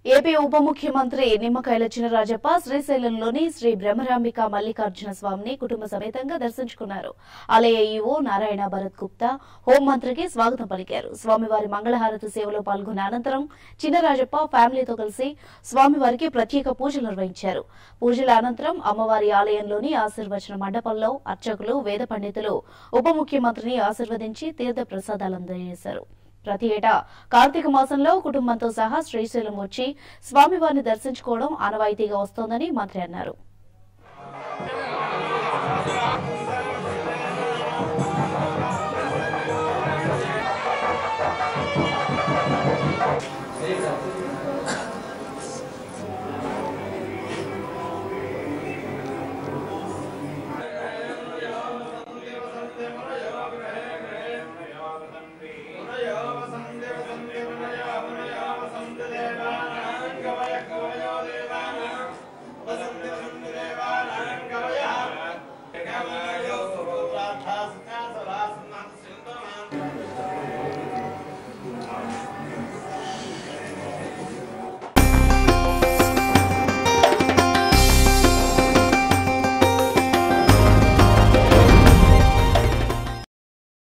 AP ఉప ముఖ్యమంత్రి నిమ్మకాయల చినరాజప్ప శ్రీశైలంలోని శ్రీ బ్రహ్మరాంబిక మల్లికార్జున స్వామిని కుటుంబ సమేతంగా దర్శించుకున్నారు ఆలయ ఈవో నారాయణ భరత్ గుప్తా హోంమంత్రికి స్వాగతం పలికారు స్వామివారి మంగళహారతి సేవలో పాల్గొన్న అనంతరం చినరాజప్ప ఫ్యామిలీతో కలిసి స్వామివారికి ప్రత్యేక పూజలు నిర్వహించారు పూజల అనంతరం అమ్మవారి ఆలయంలోని ఆశీర్వచన మండపంలో అర్చకులు వేద పండితులు ఉప ముఖ్యమంత్రిని ఆశీర్వదించి తీర్థ ప్రసాదాలు అందజేశారు ప్రతి ఏటా కార్తీక మాసంలో కుటుంబంతో సహా శ్రీశైలం వచ్చి స్వామివారిని దర్శించుకోవడం ఆనవాయితీగా వస్తోందని మంత్రి అన్నారు